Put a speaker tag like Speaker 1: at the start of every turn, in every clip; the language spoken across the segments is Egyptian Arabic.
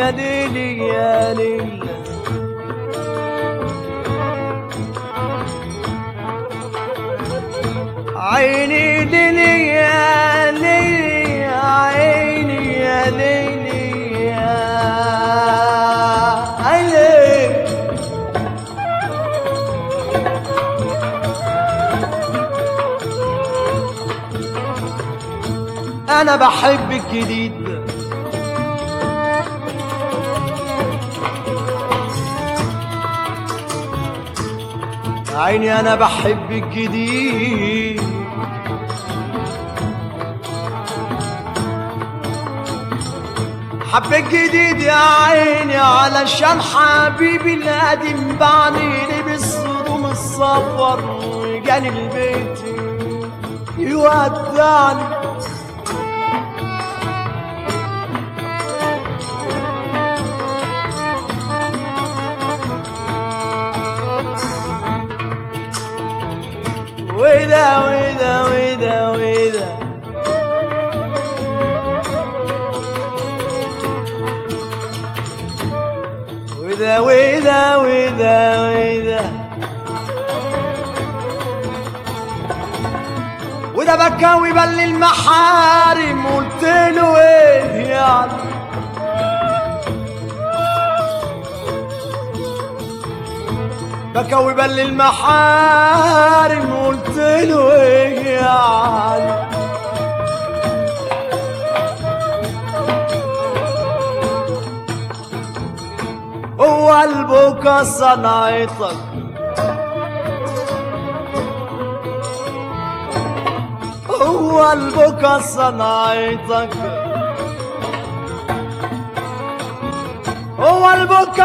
Speaker 1: يا ليلي يا ليلي عيني ليلي يا ليلي عيني يا ليلي يا عيني انا بحب الجديد عيني انا بحب الجديد حب الجديد يا عيني علشان حبيبي القديم بعنيني بالصدوم السفر وجاني البيت يودعني ودا ودا ودا ودا ودا ودا ودا ودا وده بكاوي بل المحارم قلت له ايه يعني بكاوي بل المحارم قلت له ايه يعني هو قلبك صنعتك هو قلبك صنعتك هو قلبك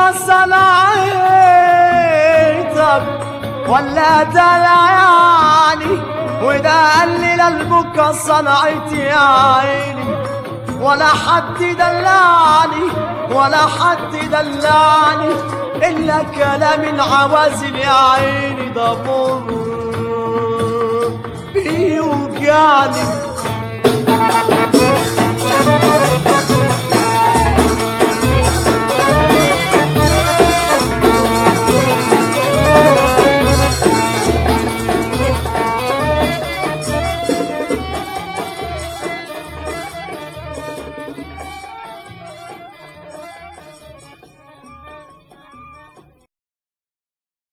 Speaker 1: صنعتك ولا دلعني وده قلل قلبك صنعتي يا عيني ولا حد دلعني ولا حد دلعني إلا كلام العوازل يا عيني ده مر بيوجعني